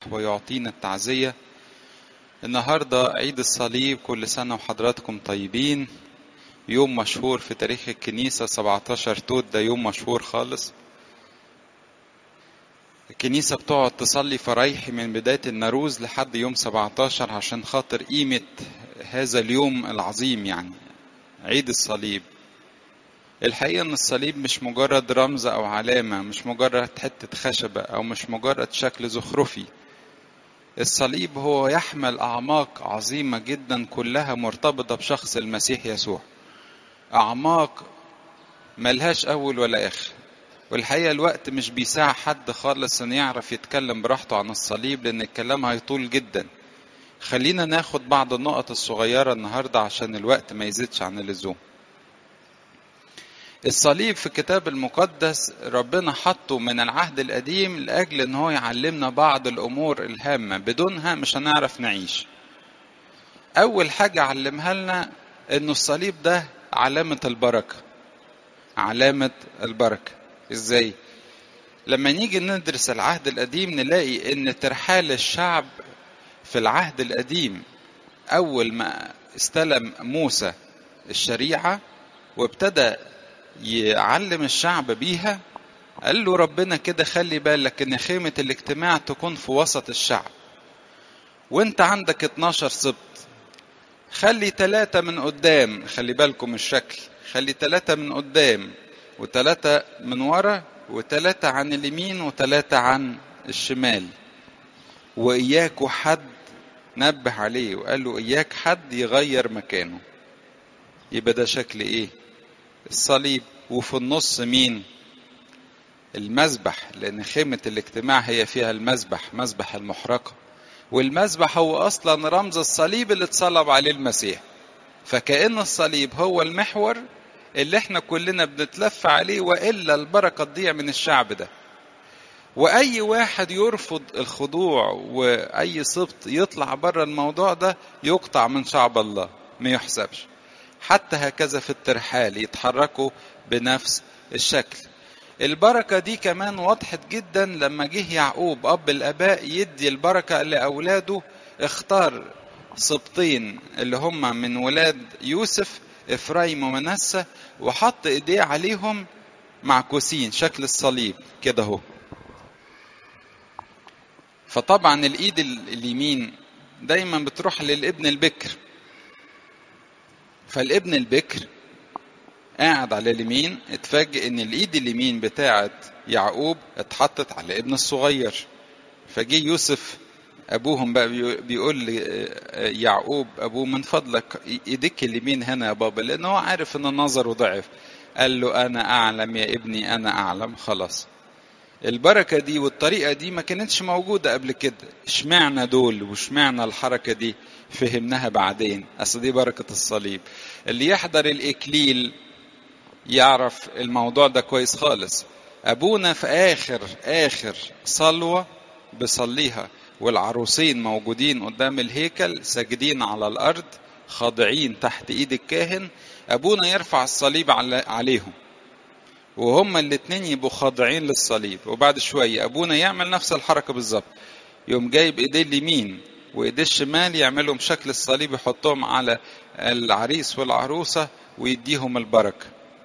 يفرح ويعطينا التعزية النهاردة عيد الصليب كل سنة وحضراتكم طيبين يوم مشهور في تاريخ الكنيسة 17 توت ده يوم مشهور خالص الكنيسة بتقعد تصلي فرايحي من بداية النروز لحد يوم 17 عشان خاطر قيمة هذا اليوم العظيم يعني عيد الصليب الحقيقة ان الصليب مش مجرد رمز او علامة مش مجرد حتة خشبة او مش مجرد شكل زخرفي الصليب هو يحمل اعماق عظيمة جدا كلها مرتبطة بشخص المسيح يسوع اعماق ملهاش اول ولا اخر والحقيقة الوقت مش بيساع حد خالص ان يعرف يتكلم براحته عن الصليب لان الكلام هيطول جدا خلينا ناخد بعض النقط الصغيرة النهاردة عشان الوقت ما يزيدش عن اللزوم الصليب في الكتاب المقدس ربنا حطه من العهد القديم لأجل ان هو يعلمنا بعض الامور الهامة بدونها مش هنعرف نعيش اول حاجة علمها لنا انه الصليب ده علامة البركة علامة البركة ازاي لما نيجي ندرس العهد القديم نلاقي ان ترحال الشعب في العهد القديم اول ما استلم موسى الشريعة وابتدى يعلم الشعب بيها قال له ربنا كده خلي بالك ان خيمة الاجتماع تكون في وسط الشعب وانت عندك 12 سبط خلي ثلاثة من قدام خلي بالكم الشكل خلي ثلاثة من قدام وثلاثة من ورا وثلاثة عن اليمين وثلاثة عن الشمال وإياك حد نبه عليه وقال له إياك حد يغير مكانه يبقى ده شكل إيه الصليب وفي النص مين المذبح لأن خيمة الاجتماع هي فيها المذبح مذبح المحرقة والمذبح هو أصلا رمز الصليب اللي اتصلب عليه المسيح فكأن الصليب هو المحور اللي احنا كلنا بنتلف عليه وإلا البركة تضيع من الشعب ده وأي واحد يرفض الخضوع وأي سبط يطلع بره الموضوع ده يقطع من شعب الله ما يحسبش حتى هكذا في الترحال يتحركوا بنفس الشكل البركة دي كمان وضحت جدا لما جه يعقوب أب الآباء يدي البركة لأولاده اختار سبطين اللي هم من ولاد يوسف إفرايم ومنسى وحط إيديه عليهم معكوسين شكل الصليب كده اهو فطبعا الإيد اليمين دايما بتروح للابن البكر فالابن البكر قاعد على اليمين اتفاجئ ان الايد اليمين بتاعت يعقوب اتحطت على الابن الصغير فجي يوسف ابوهم بقى بيقول يعقوب ابوه من فضلك ايديك اليمين هنا يا بابا لان هو عارف ان نظره ضعف قال له انا اعلم يا ابني انا اعلم خلاص البركه دي والطريقه دي ما كانتش موجوده قبل كده اشمعنى دول واشمعنى الحركه دي فهمناها بعدين اصل دي بركه الصليب اللي يحضر الاكليل يعرف الموضوع ده كويس خالص ابونا في اخر اخر صلوه بيصليها والعروسين موجودين قدام الهيكل ساجدين على الارض خاضعين تحت ايد الكاهن ابونا يرفع الصليب عليهم وهما الاتنين يبقوا خاضعين للصليب وبعد شوية أبونا يعمل نفس الحركة بالظبط يوم جايب إيديه اليمين وإيديه الشمال يعملهم شكل الصليب يحطهم على العريس والعروسة ويديهم البركة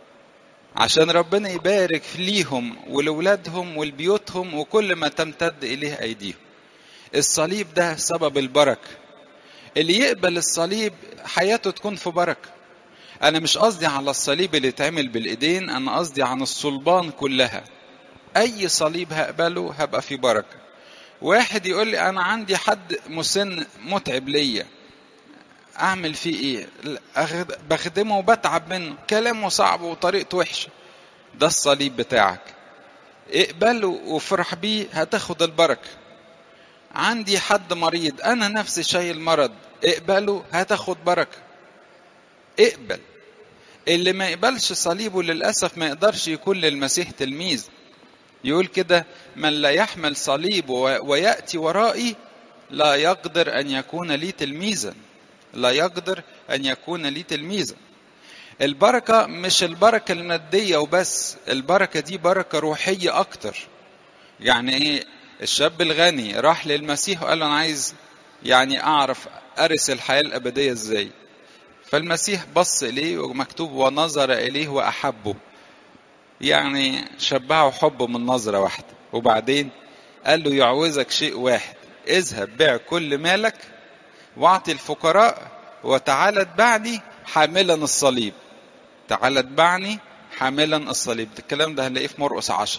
عشان ربنا يبارك ليهم ولولادهم ولبيوتهم وكل ما تمتد إليه أيديهم الصليب ده سبب البركة اللي يقبل الصليب حياته تكون في بركه انا مش قصدي على الصليب اللي اتعمل بالايدين انا قصدي عن الصلبان كلها اي صليب هقبله هبقى في بركه واحد يقول لي انا عندي حد مسن متعب ليا اعمل فيه ايه بخدمه وبتعب منه كلامه صعب وطريقته وحشه ده الصليب بتاعك اقبله وافرح بيه هتاخد البركه عندي حد مريض انا نفسي شايل مرض اقبله هتاخد بركه اقبل اللي ما يقبلش صليبه للأسف ما يقدرش يكون للمسيح تلميذ يقول كده من لا يحمل صليبه ويأتي ورائي لا يقدر أن يكون لي تلميذا لا يقدر أن يكون لي تلميذا البركة مش البركة المادية وبس البركة دي بركة روحية أكتر يعني إيه الشاب الغني راح للمسيح وقال له انا عايز يعني اعرف ارث الحياه الابديه ازاي فالمسيح بص اليه ومكتوب ونظر اليه واحبه يعني شبعه حبه من نظره واحده وبعدين قال له يعوزك شيء واحد اذهب بيع كل مالك واعطي الفقراء وتعالى اتبعني حاملا الصليب تعالى اتبعني حاملا الصليب الكلام ده هنلاقيه في مرقس عشر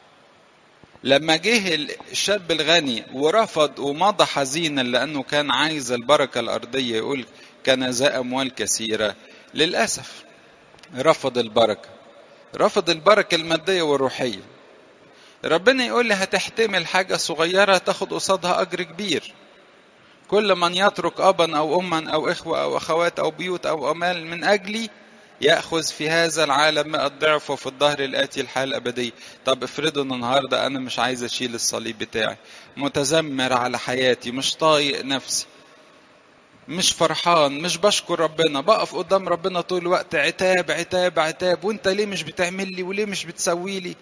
لما جه الشاب الغني ورفض ومضى حزينا لانه كان عايز البركه الارضيه يقول كان ذا اموال كثيره للاسف رفض البركه رفض البركه الماديه والروحيه ربنا يقول لي هتحتمل حاجه صغيره تاخد قصادها اجر كبير كل من يترك ابا او اما او اخوه او اخوات او بيوت او امال من اجلي ياخذ في هذا العالم مئة ضعف وفي الظهر الاتي الحياه الابديه طب افرضوا ان النهارده انا مش عايز اشيل الصليب بتاعي متذمر على حياتي مش طايق نفسي مش فرحان مش بشكر ربنا بقف قدام ربنا طول الوقت عتاب عتاب عتاب وانت ليه مش بتعمل لي وليه مش بتسوي لي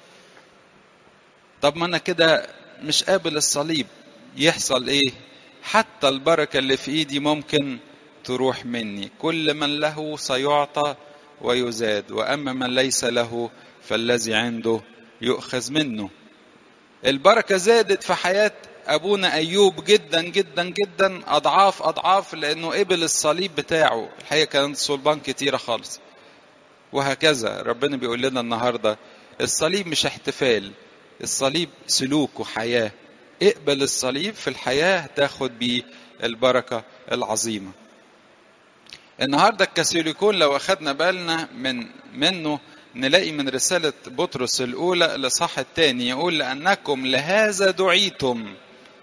طب ما انا كده مش قابل الصليب يحصل ايه حتى البركه اللي في ايدي ممكن تروح مني كل من له سيعطى ويزاد واما من ليس له فالذي عنده يؤخذ منه البركه زادت في حياه ابونا ايوب جدا جدا جدا اضعاف اضعاف لانه قبل الصليب بتاعه الحقيقه كانت صلبان كتيره خالص وهكذا ربنا بيقول لنا النهارده الصليب مش احتفال الصليب سلوك وحياه اقبل الصليب في الحياه تاخد بيه البركه العظيمه النهارده الكاثوليكون لو اخدنا بالنا من منه نلاقي من رسالة بطرس الأولى الإصحاح الثاني يقول لأنكم لهذا دعيتم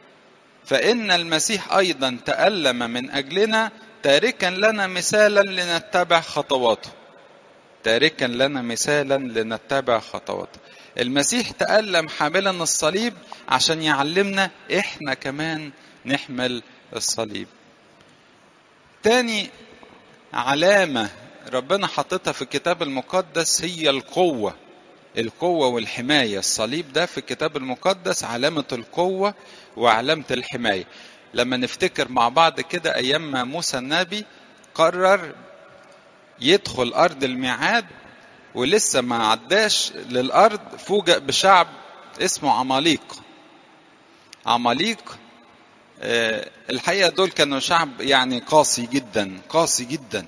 فإن المسيح أيضا تألم من أجلنا تاركا لنا مثالا لنتبع خطواته تاركا لنا مثالا لنتبع خطواته المسيح تألم حاملا الصليب عشان يعلمنا احنا كمان نحمل الصليب تاني علامة ربنا حطتها في الكتاب المقدس هي القوة القوة والحماية الصليب ده في الكتاب المقدس علامة القوة وعلامة الحماية لما نفتكر مع بعض كده أيام ما موسى النبي قرر يدخل أرض الميعاد ولسه ما عداش للأرض فوجئ بشعب اسمه عماليق عماليق الحقيقة دول كانوا شعب يعني قاسي جدا قاسي جدا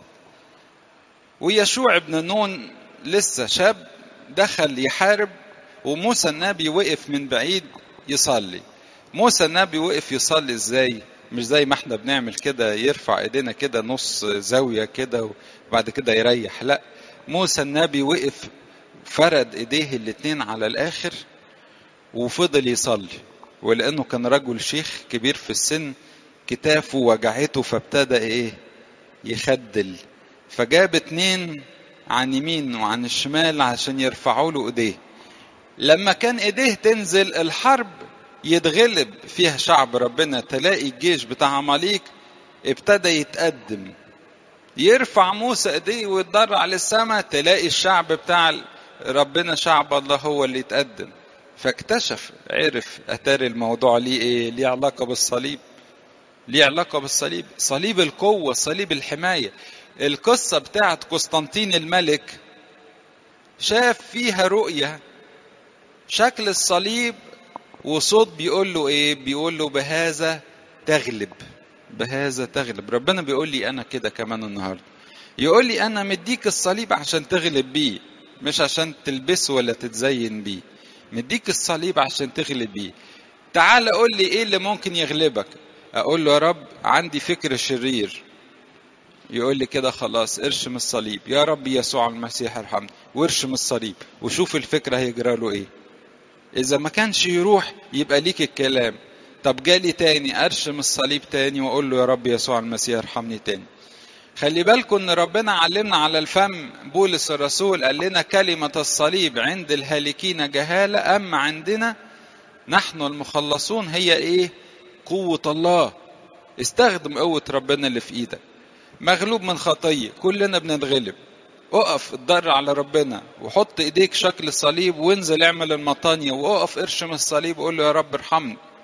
ويشوع ابن نون لسه شاب دخل يحارب وموسى النبي وقف من بعيد يصلي موسى النبي وقف يصلي ازاي مش زي ما احنا بنعمل كده يرفع ايدينا كده نص زاوية كده وبعد كده يريح لا موسى النبي وقف فرد ايديه الاتنين على الاخر وفضل يصلي ولانه كان رجل شيخ كبير في السن كتافه وجعته فابتدى ايه يخدل فجاب اتنين عن يمين وعن الشمال عشان يرفعوا له ايديه لما كان ايديه تنزل الحرب يتغلب فيها شعب ربنا تلاقي الجيش بتاع عماليق ابتدى يتقدم يرفع موسى ايديه ويتضرع للسماء تلاقي الشعب بتاع ربنا شعب الله هو اللي يتقدم فاكتشف عرف اتاري الموضوع ليه ايه ليه علاقه بالصليب ليه علاقه بالصليب صليب القوه صليب الحمايه القصه بتاعت قسطنطين الملك شاف فيها رؤيه شكل الصليب وصوت بيقول له ايه بيقول له بهذا تغلب بهذا تغلب ربنا بيقول لي انا كده كمان النهارده يقول لي انا مديك الصليب عشان تغلب بيه مش عشان تلبسه ولا تتزين بيه مديك الصليب عشان تغلب بيه تعال قول لي ايه اللي ممكن يغلبك اقول له يا رب عندي فكر شرير يقول لي كده خلاص ارشم الصليب يا رب يسوع المسيح ارحمني وارشم الصليب وشوف الفكره هيجرى له ايه اذا ما كانش يروح يبقى ليك الكلام طب جالي تاني ارشم الصليب تاني واقول له يا رب يسوع المسيح ارحمني تاني خلي بالكم ان ربنا علمنا على الفم بولس الرسول قال لنا كلمة الصليب عند الهالكين جهالة اما عندنا نحن المخلصون هي ايه قوة الله استخدم قوة ربنا اللي في ايدك مغلوب من خطية كلنا بنتغلب اقف اتضرع على ربنا وحط ايديك شكل الصليب وانزل اعمل المطانية واقف ارشم الصليب وقول له يا رب ارحمني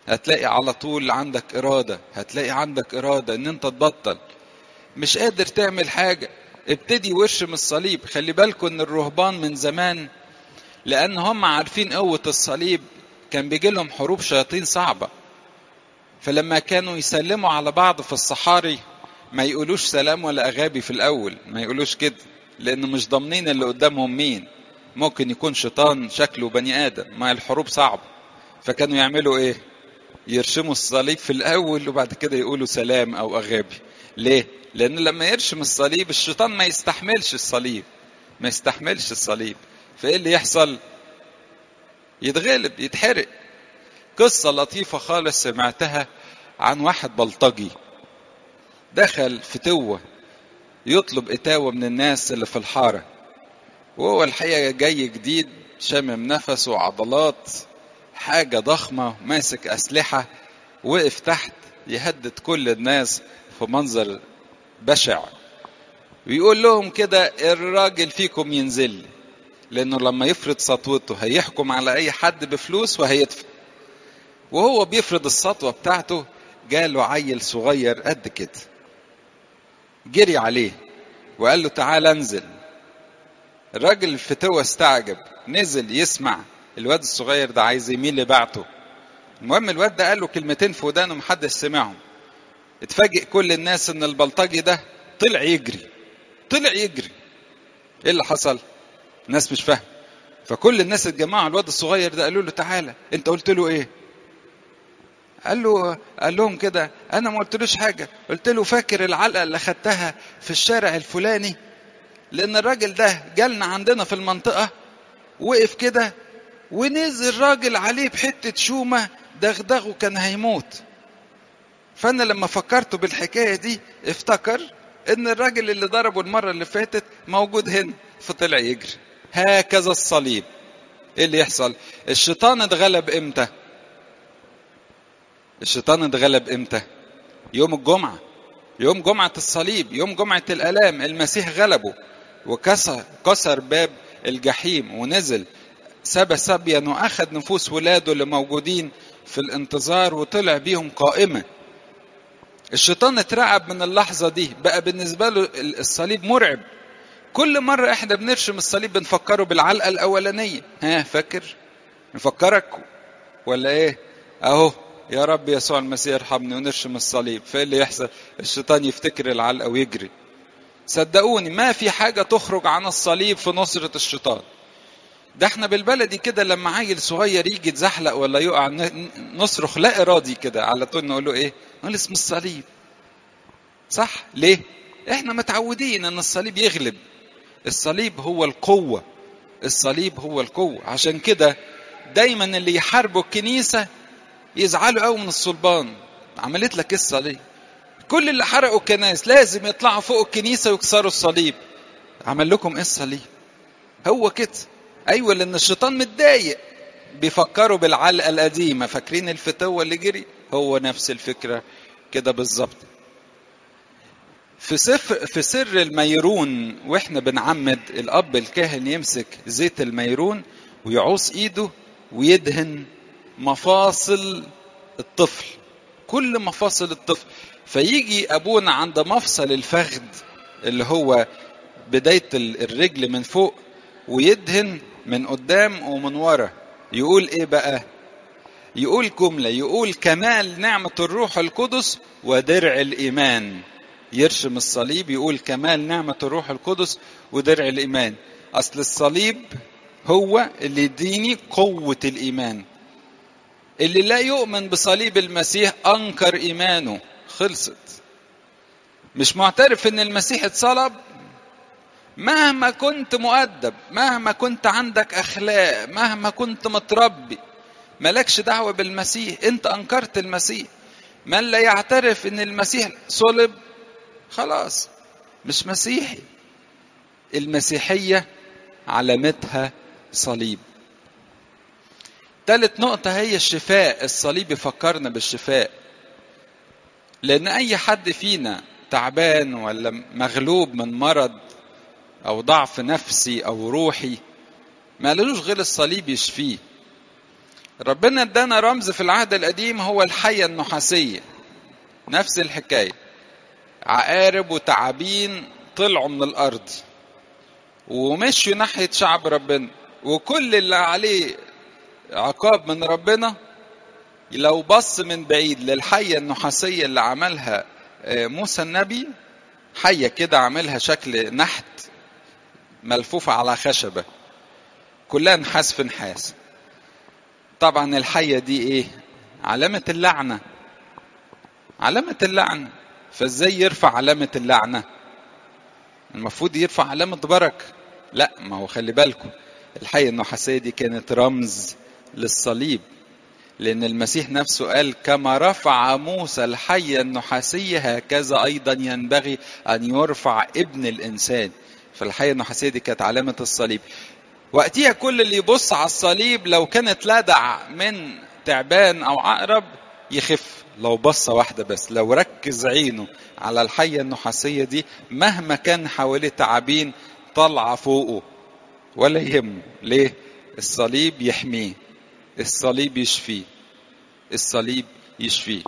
هتلاقي على طول عندك إرادة هتلاقي عندك إرادة إن أنت تبطل مش قادر تعمل حاجة ابتدي وارشم الصليب خلي بالكم إن الرهبان من زمان لأن هم عارفين قوة الصليب كان بيجي لهم حروب شياطين صعبة فلما كانوا يسلموا على بعض في الصحاري ما يقولوش سلام ولا أغابي في الأول ما يقولوش كده لأن مش ضامنين اللي قدامهم مين ممكن يكون شيطان شكله بني آدم ما الحروب صعبة فكانوا يعملوا إيه يرشموا الصليب في الأول وبعد كده يقولوا سلام أو أغابي ليه لأن لما يرشم الصليب الشيطان ما يستحملش الصليب ما يستحملش الصليب فإيه اللي يحصل يتغلب يتحرق قصة لطيفة خالص سمعتها عن واحد بلطجي دخل فتوة يطلب إتاوة من الناس اللي في الحارة وهو الحقيقة جاي جديد شامم نفسه وعضلات حاجة ضخمة ماسك أسلحة وقف تحت يهدد كل الناس في منظر بشع ويقول لهم كده الراجل فيكم ينزل لأنه لما يفرض سطوته هيحكم على أي حد بفلوس وهيدفع وهو بيفرض السطوة بتاعته جاله عيل صغير قد كده جري عليه وقال له تعال انزل الراجل الفتوة استعجب نزل يسمع الواد الصغير ده عايز يميل لبعته المهم الواد ده قال له كلمتين في ودانه محدش سمعهم اتفاجئ كل الناس ان البلطجي ده طلع يجري طلع يجري ايه اللي حصل الناس مش فاهمه فكل الناس اتجمعوا الواد الصغير ده قالوا له تعالى انت قلت له ايه قال له قال لهم كده انا ما قلتلوش حاجه قلت له فاكر العلقه اللي خدتها في الشارع الفلاني لان الراجل ده جالنا عندنا في المنطقه وقف كده ونزل راجل عليه بحته شومه دغدغه كان هيموت فانا لما فكرته بالحكايه دي افتكر ان الراجل اللي ضربه المره اللي فاتت موجود هنا فطلع يجري هكذا الصليب ايه اللي يحصل الشيطان اتغلب امتى الشيطان اتغلب امتى يوم الجمعة يوم جمعة الصليب يوم جمعة الآلام المسيح غلبه وكسر كسر باب الجحيم ونزل سبى سبيا وأخذ نفوس ولاده اللي موجودين في الانتظار وطلع بيهم قائمة الشيطان اترعب من اللحظة دي بقى بالنسبة له الصليب مرعب كل مرة احنا بنرشم الصليب بنفكره بالعلقة الأولانية ها فاكر نفكرك ولا ايه اهو يا رب يسوع المسيح ارحمني ونرشم الصليب فايه اللي يحصل الشيطان يفتكر العلقه ويجري صدقوني ما في حاجه تخرج عن الصليب في نصره الشيطان ده احنا بالبلدي كده لما عيل صغير يجي يتزحلق ولا يقع نصرخ لا ارادي كده على طول نقول له ايه نقول اسم الصليب صح ليه احنا متعودين ان الصليب يغلب الصليب هو القوه الصليب هو القوه عشان كده دايما اللي يحاربوا الكنيسه يزعلوا قوي من الصلبان عملت لك ايه الصليب كل اللي حرقوا الكنائس لازم يطلعوا فوق الكنيسه ويكسروا الصليب عمل لكم ايه الصليب هو كده ايوه لان الشيطان متضايق بيفكروا بالعلقه القديمه فاكرين الفتوه اللي جري هو نفس الفكره كده بالظبط في سفر في سر الميرون واحنا بنعمد الاب الكاهن يمسك زيت الميرون ويعوص ايده ويدهن مفاصل الطفل كل مفاصل الطفل فيجي ابونا عند مفصل الفخذ اللي هو بدايه الرجل من فوق ويدهن من قدام ومن ورا يقول ايه بقى يقول جمله يقول كمال نعمه الروح القدس ودرع الايمان يرشم الصليب يقول كمال نعمه الروح القدس ودرع الايمان اصل الصليب هو اللي يديني قوه الايمان اللي لا يؤمن بصليب المسيح انكر ايمانه خلصت مش معترف ان المسيح اتصلب مهما كنت مؤدب مهما كنت عندك اخلاق مهما كنت متربي مالكش دعوه بالمسيح انت انكرت المسيح من لا يعترف ان المسيح صلب خلاص مش مسيحي المسيحيه علامتها صليب ثالث نقطة هي الشفاء الصليب يفكرنا بالشفاء لأن أي حد فينا تعبان ولا مغلوب من مرض أو ضعف نفسي أو روحي ما لهوش غير الصليب يشفيه ربنا ادانا رمز في العهد القديم هو الحية النحاسية نفس الحكاية عقارب وتعابين طلعوا من الأرض ومشوا ناحية شعب ربنا وكل اللي عليه عقاب من ربنا لو بص من بعيد للحية النحاسية اللي عملها موسى النبي حية كده عاملها شكل نحت ملفوفة على خشبة كلها نحاس في نحاس طبعا الحية دي ايه علامة اللعنة علامة اللعنة فازاي يرفع علامة اللعنة المفروض يرفع علامة بركة لا ما هو خلي بالكم الحية النحاسية دي كانت رمز للصليب لأن المسيح نفسه قال كما رفع موسى الحية النحاسية هكذا أيضا ينبغي أن يرفع ابن الإنسان فالحية النحاسية دي كانت علامة الصليب وقتها كل اللي يبص على الصليب لو كانت لدع من تعبان أو عقرب يخف لو بصة واحدة بس لو ركز عينه على الحية النحاسية دي مهما كان حواليه تعابين طالعة فوقه ولا يهمه ليه الصليب يحميه الصليب يشفيه الصليب يشفيه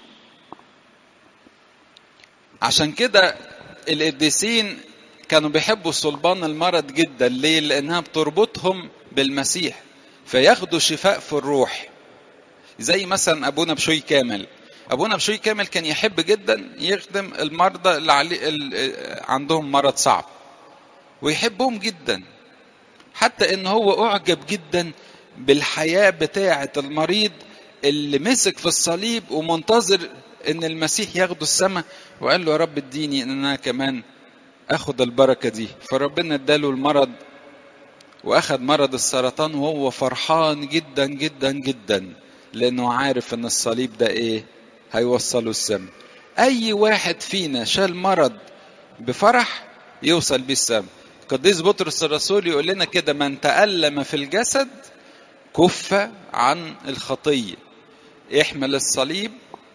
عشان كده القديسين كانوا بيحبوا صلبان المرض جدا ليه لانها بتربطهم بالمسيح فياخدوا شفاء في الروح زي مثلا ابونا بشوي كامل ابونا بشوي كامل كان يحب جدا يخدم المرضى اللي, علي اللي عندهم مرض صعب ويحبهم جدا حتى ان هو اعجب جدا بالحياه بتاعه المريض اللي مسك في الصليب ومنتظر ان المسيح ياخده السماء وقال له يا رب اديني ان انا كمان اخد البركه دي فربنا اداله المرض واخد مرض السرطان وهو فرحان جدا جدا جدا لانه عارف ان الصليب ده ايه هيوصله السماء اي واحد فينا شال مرض بفرح يوصل بيه السماء قديس بطرس الرسول يقول لنا كده من تألم في الجسد كف عن الخطية احمل الصليب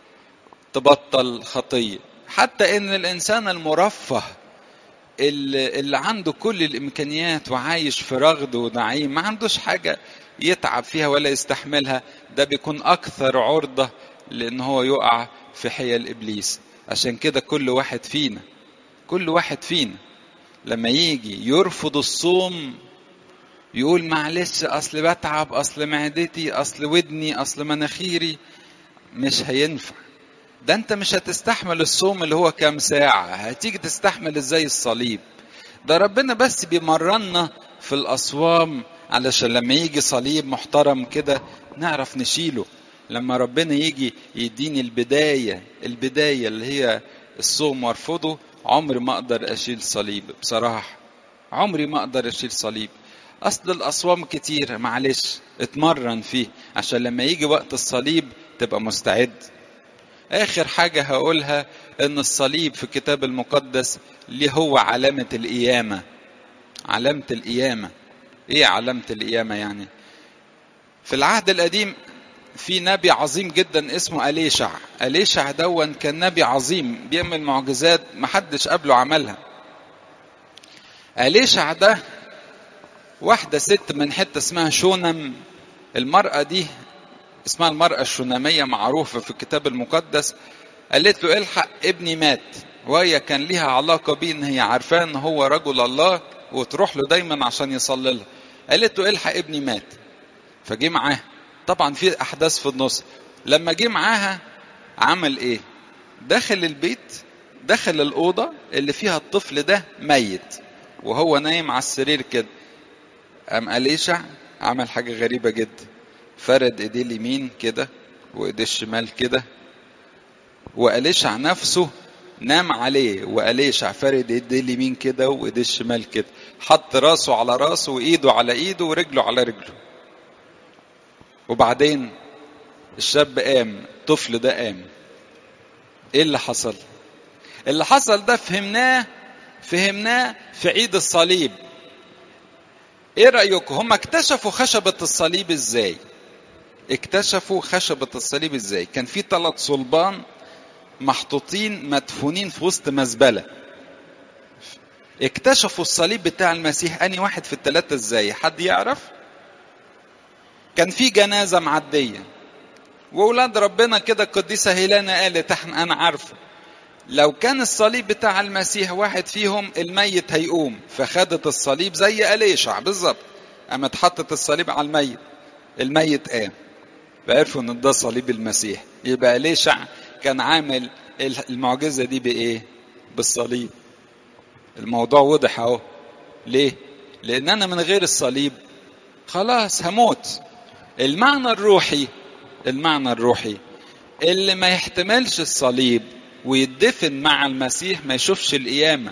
تبطل خطية حتى ان الانسان المرفه اللي, اللي عنده كل الامكانيات وعايش في رغد ونعيم ما عندوش حاجة يتعب فيها ولا يستحملها ده بيكون اكثر عرضة لان هو يقع في حيل ابليس عشان كده كل واحد فينا كل واحد فينا لما يجي يرفض الصوم يقول معلش اصل بتعب اصل معدتي اصل ودني اصل مناخيري مش هينفع ده انت مش هتستحمل الصوم اللي هو كام ساعة هتيجي تستحمل ازاي الصليب ده ربنا بس بيمرنا في الأصوام علشان لما يجي صليب محترم كده نعرف نشيله لما ربنا يجي يديني البداية البداية اللي هي الصوم وارفضه عمري ما اقدر اشيل صليب بصراحة عمري ما اقدر اشيل صليب اصل الاصوام كتير معلش اتمرن فيه عشان لما يجي وقت الصليب تبقى مستعد اخر حاجة هقولها ان الصليب في الكتاب المقدس ليه هو علامة القيامة علامة القيامة ايه علامة القيامة يعني في العهد القديم في نبي عظيم جدا اسمه أليشع أليشع دون كان نبي عظيم بيعمل معجزات محدش قبله عملها أليشع ده واحدة ست من حتة اسمها شونم المرأة دي اسمها المرأة الشونامية معروفة في الكتاب المقدس قالت له الحق ابني مات وهي كان ليها علاقة بيه ان هي عارفاه ان هو رجل الله وتروح له دايما عشان يصلي لها قالت له الحق ابني مات فجه معاه طبعا في احداث في النص لما جه معاها عمل ايه دخل البيت دخل الاوضه اللي فيها الطفل ده ميت وهو نايم على السرير كده قام اليشع عمل حاجه غريبه جدا فرد ايديه اليمين كده وايديه الشمال كده واليشع نفسه نام عليه واليشع فرد ايديه اليمين كده وايديه الشمال كده حط راسه على راسه وايده على ايده ورجله على رجله وبعدين الشاب قام الطفل ده قام ايه اللي حصل اللي حصل ده فهمناه فهمناه في عيد الصليب ايه رايكم هم اكتشفوا خشبه الصليب ازاي اكتشفوا خشبه الصليب ازاي كان في ثلاث صلبان محطوطين مدفونين في وسط مزبله اكتشفوا الصليب بتاع المسيح اني واحد في الثلاثه ازاي حد يعرف كان في جنازة معدية وأولاد ربنا كده القديسة هيلانا قالت احنا أنا عارفة لو كان الصليب بتاع المسيح واحد فيهم الميت هيقوم فخدت الصليب زي أليشع بالظبط قامت حطت الصليب على الميت الميت قام فعرفوا ان ده صليب المسيح يبقى أليشع كان عامل المعجزة دي بإيه؟ بالصليب الموضوع وضح اهو ليه؟ لأن أنا من غير الصليب خلاص هموت المعنى الروحي المعنى الروحي اللي ما يحتملش الصليب ويدفن مع المسيح ما يشوفش القيامة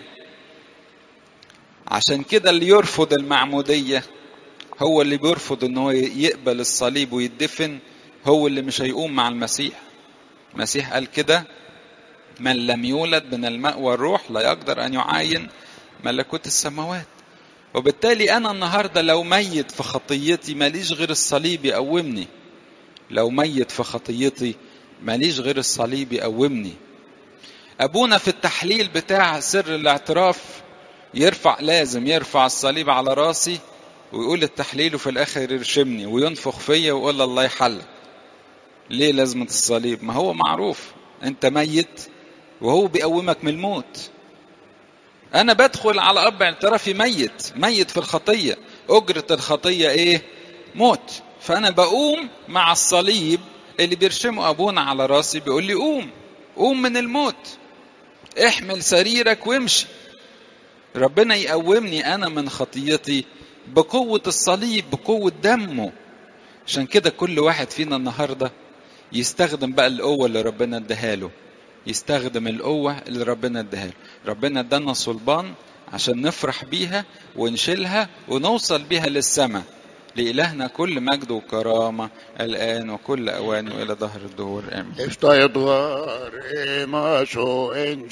عشان كده اللي يرفض المعمودية هو اللي بيرفض ان هو يقبل الصليب ويدفن هو اللي مش هيقوم مع المسيح المسيح قال كده من لم يولد من الماء والروح لا يقدر ان يعاين ملكوت السماوات وبالتالي انا النهارده لو ميت في خطيتي ماليش غير الصليب يقومني لو ميت في خطيتي ماليش غير الصليب يقومني ابونا في التحليل بتاع سر الاعتراف يرفع لازم يرفع الصليب على راسي ويقول التحليل وفي الاخر يرشمني وينفخ فيا ويقول الله يحلك ليه لازمة الصليب ما هو معروف انت ميت وهو بيقومك من الموت انا بدخل على اب اعترافي ميت ميت في الخطية اجرة الخطية ايه موت فانا بقوم مع الصليب اللي بيرشمه ابونا على راسي بيقول لي قوم قوم من الموت احمل سريرك وامشي ربنا يقومني انا من خطيتي بقوة الصليب بقوة دمه عشان كده كل واحد فينا النهاردة يستخدم بقى القوة اللي ربنا اداها له يستخدم القوة اللي ربنا اداها له ربنا ادانا صلبان عشان نفرح بيها ونشيلها ونوصل بيها للسماء لإلهنا كل مجد وكرامة الآن وكل أوان وإلى ظهر الدهور آمين Estoy a doar, e macho, en